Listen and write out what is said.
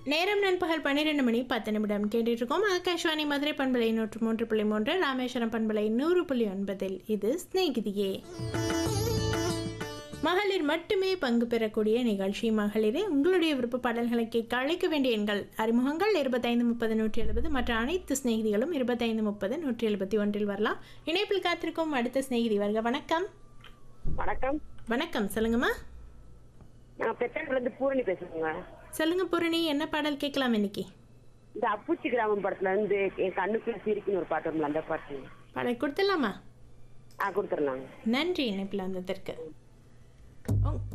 நேரம் நண்பகல் பன்னிரெண்டு மணி பத்து நிமிடம் கேட்டுட்டு இருக்கோம் ஆகாஷ்வாணி மதுரை பண்பலை நூற்று மூன்று புள்ளி மூன்று ராமேஸ்வரம் பண்பலை நூறு புள்ளி ஒன்பதில் இது ஸ்நேகிதியே மகளிர் மட்டுமே பங்கு பெறக்கூடிய நிகழ்ச்சி மகளிரே உங்களுடைய விருப்ப பாடல்களை கேட்க அழைக்க வேண்டிய எண்கள் அறிமுகங்கள் இருபத்தைந்து முப்பது நூற்றி எழுபது மற்ற அனைத்து சிநேகிதிகளும் இருபத்தைந்து முப்பது நூற்றி எழுபத்தி ஒன்றில் வரலாம் இணைப்பில் காத்திருக்கும் அடுத்த சிநேகிதி வருக வணக்கம் வணக்கம் வணக்கம் சொல்லுங்கம்மா நான் பெத்தாண்டுல இருந்து பூரணி பேசுறேங்க சொல்லுங்க பூரணி என்ன பாடல் கேட்கலாம் இன்னைக்கு இந்த அப்புச்சி கிராமம் படத்துல இருந்து என் கண்ணுக்குள்ள சிரிக்குன்னு ஒரு பாட்டு வரும்ல அந்த பாட்டு பாடல் கொடுத்துடலாமா ஆ கொடுத்துடலாங்க நன்றி இணைப்பில் வந்ததற்கு உங்-